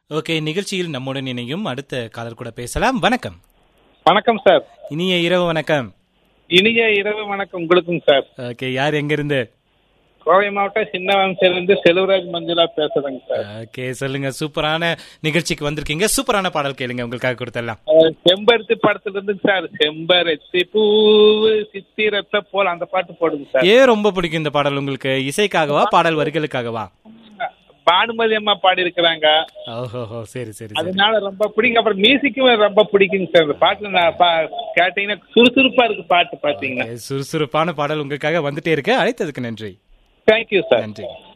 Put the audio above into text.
okay நிகழ்ச்சியில் நம்முடன் இணையும் அடுத்த காலர் கூட பேசலாம் வணக்கம் வணக்கம் சார் இனிய இரவு வணக்கம் இனிய இரவு வணக்கம் உங்களுக்கும் சார் ஓகே யார் எங்க இருந்து கோவை மாவட்டம் சின்னவம்சிலிருந்து செல்வராஜ் மஞ்சுளா பேசுறேங்க சார் ஓகே சொல்லுங்க சூப்பரான நிகழ்ச்சிக்கு வந்திருக்கீங்க சூப்பரான பாடல் கேளுங்க உங்களுக்காக கொடுத்துடலாம் அஹ், செம்பருத்தி படத்துல இருந்து சார் செம்பருத்தி பூவு சித்திரத்தை போல அந்த பாட்டு போடுங்க சார் ஏன் ரொம்ப பிடிக்கும் இந்த பாடல் உங்களுக்கு இசைக்காகவா பாடல் வரிகளுக்காகவா பானுமதி அம்மா பாடி இருக்கிறாங்க ஓஹோ சரி சரி சரி அதனால ரொம்ப பிடிக்கும் அப்புறம் மியூசிக்கும் ரொம்ப பிடிக்குங்க சார் இந்த பாட்டுல நான் பா- கேட்டீங்கன்னா சுறுசுறுப்பா இருக்கு பாட்டு பாத்தீங்கன்னா Okay, சுறுசுறுப்பான பாடல் உங்களுக்காக வந்துட்டே இருக்கு அழைத்ததுக்கு நன்றி தேங்க்யூ சார் நன்றி